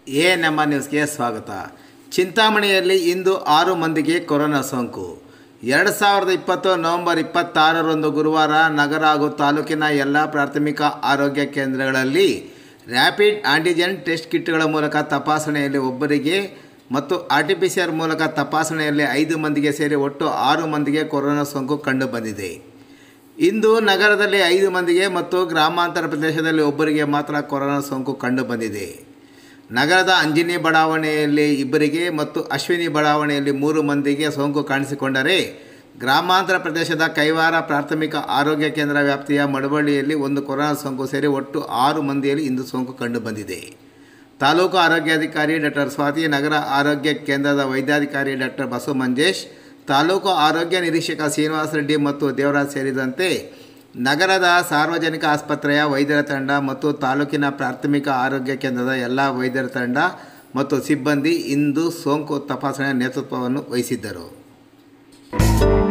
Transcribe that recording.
A ನಮ್ಮ ನ್ಯೂಸ್ಗೆ ಸ್ವಾಗತ ಚಿಂತಾಮಣಿಯಲ್ಲಿ ಇಂದು ಆರು ಮಂದಿಗೆ ಕೊರೋನಾ ಸೋಂಕು ಎರಡು ಸಾವಿರದ ಇಪ್ಪತ್ತು ನವೆಂಬರ್ ಇಪ್ಪತ್ತಾರರಂದು ಗುರುವಾರ ನಗರ ಹಾಗೂ ತಾಲೂಕಿನ ಎಲ್ಲ ಪ್ರಾಥಮಿಕ ಆರೋಗ್ಯ ಕೇಂದ್ರಗಳಲ್ಲಿ ರ್ಯಾಪಿಡ್ ಆಂಟಿಜೆನ್ ಟೆಸ್ಟ್ ಕಿಟ್ಗಳ ಮೂಲಕ ತಪಾಸಣೆಯಲ್ಲಿ ಒಬ್ಬರಿಗೆ ಮತ್ತು R T P C R ಮೂಲಕ ತಪಾಸಣೆಯಲ್ಲಿ ಐದು ಮಂದಿಗೆ ಸೇರಿ ಒಟ್ಟು ಆರು ಮಂದಿಗೆ ಕೊರೋನಾ ಸೋಂಕು ಕಂಡುಬಂದಿದೆ ಇಂದು ನಗರದಲ್ಲಿ ಐದು ಮಂದಿಗೆ ಮತ್ತು ಗ್ರಾಮಾಂತರ ಪ್ರದೇಶದಲ್ಲಿ ಒಬ್ಬರಿಗೆ ಮಾತ್ರ ಕೊರೋನಾ ಸೋಂಕು ಕಂಡುಬಂದಿದೆ ನಗರದ ಅಂಜನಿ ಬಡಾವಣೆಯಲ್ಲಿ ಇಬ್ಬರಿಗೆ ಮತ್ತು ಅಶ್ವಿನಿ ಬಡಾವಣೆಯಲ್ಲಿ ಮೂರು ಮಂದಿಗೆ ಸೋಂಕು ಕಾಣಿಸಿಕೊಂಡರೆ ಗ್ರಾಮಾಂತರ ಪ್ರದೇಶದ ಕೈವಾರ ಪ್ರಾಥಮಿಕ ಆರೋಗ್ಯ ಕೇಂದ್ರ ವ್ಯಾಪ್ತಿಯ ಮಡವಳ್ಳಿಯಲ್ಲಿ ಒಂದು ಕೊರೋನಾ ಸೋಂಕು ಸೇರಿ ಒಟ್ಟು ಆರು ಮಂದಿಯಲ್ಲಿ ಇಂದು ಸೋಂಕು ಕಂಡುಬಂದಿದೆ ತಾಲೂಕು ಆರೋಗ್ಯಾಧಿಕಾರಿ ಡಾಕ್ಟರ್ ಸ್ವಾತಿ ನಗರ ಆರೋಗ್ಯ ಕೇಂದ್ರದ ವೈದ್ಯಾಧಿಕಾರಿ ಡಾಕ್ಟರ್ ಬಸವ ಮಂಜೇಶ್ ತಾಲೂಕು ಆರೋಗ್ಯ ನಿರೀಕ್ಷಕ ಶ್ರೀನಿವಾಸ ರೆಡ್ಡಿ ಮತ್ತು ದೇವರಾಜ್ ಸೇರಿದಂತೆ ನಗರದ ಸಾರ್ವಜನಿಕ ಆಸ್ಪತ್ರೆಯ ವೈದ್ಯರ ತಂಡ ಮತ್ತು ತಾಲೂಕಿನ ಪ್ರಾಥಮಿಕ ಆರೋಗ್ಯ ಕೇಂದ್ರದ ಎಲ್ಲ ವೈದ್ಯರ ತಂಡ ಮತ್ತು ಸಿಬ್ಬಂದಿ ಇಂದು ಸೋಂಕು ತಪಾಸಣೆ ನೇತೃತ್ವವನ್ನು ವಹಿಸಿದ್ದರು